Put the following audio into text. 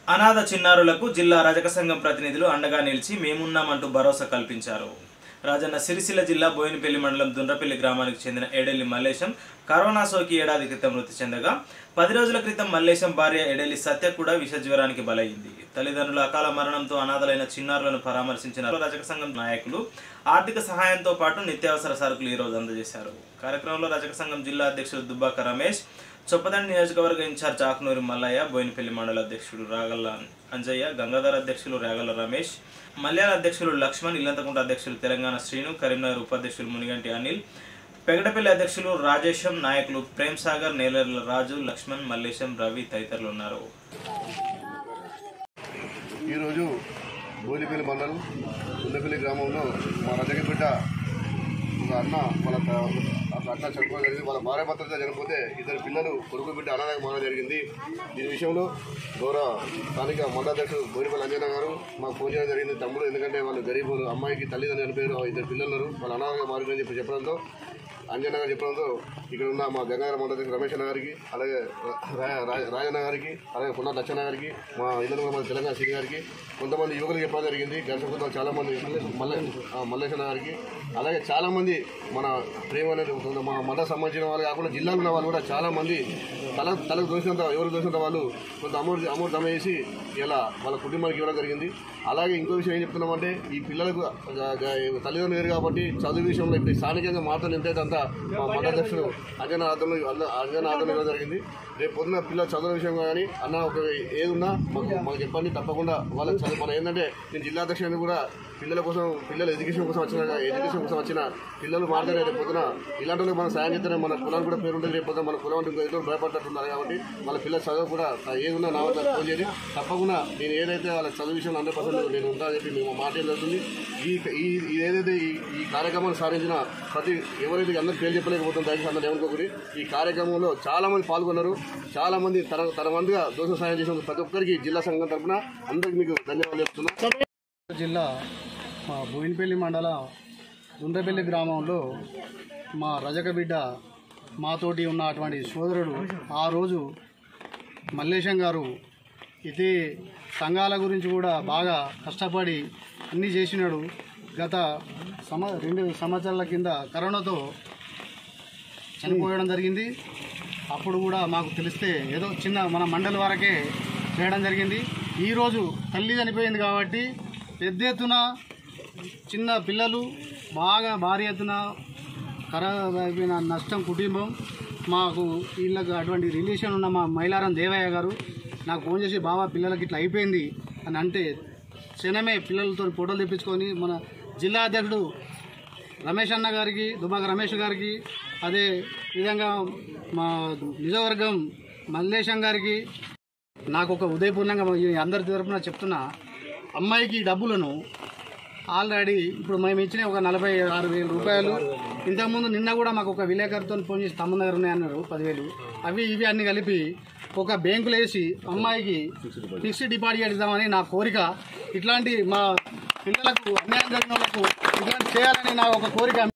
అనాథ చిన్నారులకు జిల్లా రజక సంఘం ప్రతినిధులు అండగా నిలిచి మేమున్నామంటూ భరోసా కల్పించారు రాజన్న సిరిసిల్ల జిల్లా బోయినపల్లి మండలం దుండ్రపల్లి గ్రామానికి చెందిన ఏడెల్లి మల్లేశం కరోనా సోకి ఏడాది క్రితం మృతి చెందగా పది రోజుల క్రితం మల్లేశం భార్య ఎడెల్లి సత్య కూడా విష జ్వరానికి బలైంది తల్లిదండ్రుల అకాల మరణంతో అనాథలైన చిన్నారులను పరామర్శించిన రజక సంఘం నాయకులు ఆర్థిక సహాయంతో పాటు నిత్యావసర సరుకులు ఈరోజు అందజేశారు కార్యక్రమంలో రజక సంఘం జిల్లా అధ్యక్షుడు దుబ్బాక రమేష్ చొప్పదండి నియోజకవర్గ ఇన్ఛార్జ్ ఆకునూరి మల్లయ్య బోయినపల్లి మండల అధ్యక్షుడు రాగల్ల అంజయ్య గంగాధర్ అధ్యక్షులు రాగల్ల రమేష్ మల్యాల అధ్యక్షులు లక్ష్మణ్ ఇల్లంతకుంట అధ్యక్షులు తెలంగాణ శ్రీను కరీంనగర్ ఉపాధ్యక్షులు మునిగంటి అనిల్ పెగడపల్లి అధ్యక్షులు రాజేశం నాయకులు ప్రేమ్ సాగర్ నేలర్ల రాజు లక్ష్మణ్ మల్లేశం రవి తదితరులు ఉన్నారు ఈరోజు బోలిపల్లి మండలం ఉండపల్లి గ్రామంలో మా రజక బిడ్డ ఒక అన్న వాళ్ళ త- ఒక అన్న చనిపోవడం జరిగింది వాళ్ళ భార్య భర్తలతో చనిపోతే ఇద్దరు పిల్లలు కొడుకు బిడ్డ అనాథగా మారడం జరిగింది దీని విషయంలో గౌరవ స్థానిక మండలాధ్యక్షుడు బోరిపల్లి అంజనా గారు మాకు ఫోన్ చేయడం జరిగింది తమ్ముడు ఎందుకంటే వాళ్ళు గరీబులు అమ్మాయికి తల్లిదండ్రులు చనిపోయారు ఇద్దరు పిల్లలు ఉన్నారు వాళ్ళు అనాథగా మారిందని చెప్పి చెప్పడంతో అంజనా గారు చెప్పడంతో ఇక్కడ ఉన్న మా గంగాధర మండలి రమేష్ అన్న గారికి అలాగే రా- రా- రాజన్న గారికి అలాగే పున్నా లచ్చన్న గారికి మా ఇల్లు మన తెలంగాణ శ్రీ గారికి కొంతమంది యువకులు చెప్పడం జరిగింది గంటకుతో చాలా మంది మల్లె ఆ, మల్లేశన్న గారికి అలాగే చాలా మంది మన ప్రేమ అనేది కొంత మా మండల సంబంధించిన వాళ్ళు కాకుండా జిల్లాలో ఉన్న వాళ్ళు కూడా చాలా మంది తల తలకు దోసినంత ఎవరు దోసినంత వాళ్ళు కొంత అమౌంట్ అమౌంట్ జమ చేసి ఇలా వాళ్ళ కుటుంబానికి ఇవ్వడం జరిగింది అలాగే ఇంకో విషయం ఏం చెప్తున్నామంటే ఈ పిల్లలకు గ- గ- తల్లిదండ్రులు లేరు కాబట్టి చదువు విషయంలో ఇప్పుడు స్థానికంగా మాత్రం ఎంతైతే అంతా మా మండలాధ్యక్షుడు అంజనా ఆధ్వర్యంలో అంజనా ఆధ్వర్యంలో ఇవ్వడం జరిగింది రేపు పొద్దున పిల్లల చదువు విషయం కానీ అన్న ఒక ఏది ఉన్నా మాకు మాకు చెప్పండి తప్పకుండా వాళ్ళకి చదువు మనం ఏంటంటే నేను జిల్లా అధ్యక్షుడిని కూడా పిల్లల కోసం పిల్లల ఎడ్యుకేషన్ కోసం వచ్చిన ఎడ్యుకేషన్ కోసం వచ్చిన పిల్లలు మాట్లాడే రేపు పొద్దున ఇలాంటి వాళ్ళకి మనం సాయం చేస్తేనే మన కులానికి కూడా పేరు ఉంటుంది రేపు పొద్దున మన కులం అంటే ఇంకో భయపడుతున్నారు కాబట్టి వాళ్ళ పిల్లల చదువు కూడా ఏది ఉన్నా నా వద్ద ఫోన్ చేయండి తప్పకుండా నేను ఏదైతే వాళ్ళ చదువు విషయంలో హండ్రెడ్ పర్సెంట్ నేను ఉంటా చెప్పి మేము మాట ఏం జరుగుతుంది ఈ ఈ ఈ ఏదైతే ఈ ఈ కార్యక్రమాన్ని సాధించిన ప్రతి ఎవరైతే అందరూ పేరు చెప్పలేకపోతుంది దయచేసి అందరూ ఏమనుకోకూరి ఈ కార్యక్రమంలో చాలా మంది పాల్గొన్నారు చాలా మంది తన తన వంతుగా దోష సాయం చేసిన ప్రతి ఒక్కరికి జిల్లా సంఘం తరఫున అందరికి మీకు ధన్యవాదాలు చెప్తున్నా జిల్లా మా బోయినపల్లి మండలం దుండ్రపల్లి గ్రామంలో మా రజక బిడ్డ మాతోటి ఉన్న అటువంటి సోదరుడు ఆ రోజు మల్లేశం గారు ఇదే సంఘాల గురించి కూడా బాగా కష్టపడి అన్నీ చేసినాడు గత సమ రెండు సంవత్సరాల కింద కరోనాతో చనిపోయడం జరిగింది అప్పుడు కూడా మాకు తెలిస్తే ఏదో చిన్న మన మండలి వరకే చేయడం జరిగింది ఈరోజు తల్లి చనిపోయింది కాబట్టి పెద్ద ఎత్తున చిన్న పిల్లలు బాగా భారీ ఎత్తున ఖరాబ్ అయిపోయిన నష్టం కుటుంబం మాకు వీళ్ళకి అటువంటి రిలేషన్ ఉన్న మా మైలారం దేవయ్య గారు నాకు ఫోన్ చేసి బాబా పిల్లలకి ఇట్లా అయిపోయింది అని అంటే క్షణమే పిల్లలతో ఫోటోలు తెప్పించుకొని మన జిల్లా అధ్యక్షుడు రమేష్ అన్న గారికి దుబాక రమేష్ గారికి అదే విధంగా మా నిజవర్గం మల్లేశం గారికి నాకు ఒక ఉదయపూర్ణంగా ఈ అందరి తరపున చెప్తున్నా అమ్మాయికి ఈ డబ్బులను ఆల్రెడీ ఇప్పుడు మేము ఇచ్చిన ఒక నలభై ఆరు వేల రూపాయలు ఇంతకుముందు నిన్న కూడా మాకు ఒక విలేకరుతో ఫోన్ చేసి తమ్ముని దగ్గర ఉన్నాయన్నారు పదివేలు అవి ఇవి అన్ని కలిపి ఒక బ్యాంకులో వేసి అమ్మాయికి ఫిక్స్డ్ డిపాజిట్ ఇద్దామని నా కోరిక ఇట్లాంటి మా పిల్లలకు అన్యాయం జరిగిన వాళ్ళకు ఇట్లాంటి చేయాలని నా ఒక కోరిక